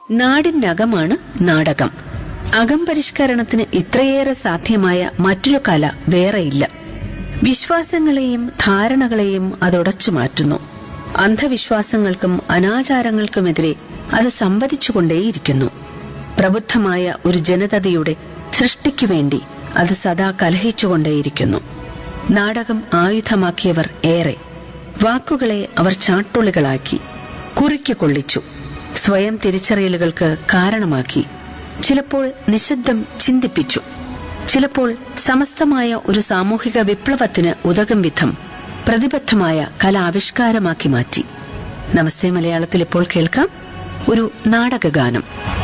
നാടിനകമാണ് നാടകം അകംപരിഷ്കരണത്തിന് ഇത്രയേറെ സാധ്യമായ മറ്റൊരു കല വേറെയില്ല വിശ്വാസങ്ങളെയും ധാരണകളെയും അതൊടച്ചു മാറ്റുന്നു അന്ധവിശ്വാസങ്ങൾക്കും അനാചാരങ്ങൾക്കുമെതിരെ അത് സംവദിച്ചുകൊണ്ടേയിരിക്കുന്നു പ്രബുദ്ധമായ ഒരു ജനതയുടെ സൃഷ്ടിക്കു വേണ്ടി അത് സദാ കലഹിച്ചുകൊണ്ടേയിരിക്കുന്നു നാടകം ആയുധമാക്കിയവർ ഏറെ വാക്കുകളെ അവർ ചാട്ടുളികളാക്കി കുറിക്ക് കൊള്ളിച്ചു സ്വയം തിരിച്ചറിയലുകൾക്ക് കാരണമാക്കി ചിലപ്പോൾ നിശബ്ദം ചിന്തിപ്പിച്ചു ചിലപ്പോൾ സമസ്തമായ ഒരു സാമൂഹിക വിപ്ലവത്തിന് ഉതകും വിധം പ്രതിബദ്ധമായ കലാവിഷ്കാരമാക്കി മാറ്റി നമസ്തേ മലയാളത്തിൽ ഇപ്പോൾ കേൾക്കാം ഒരു നാടകഗാനം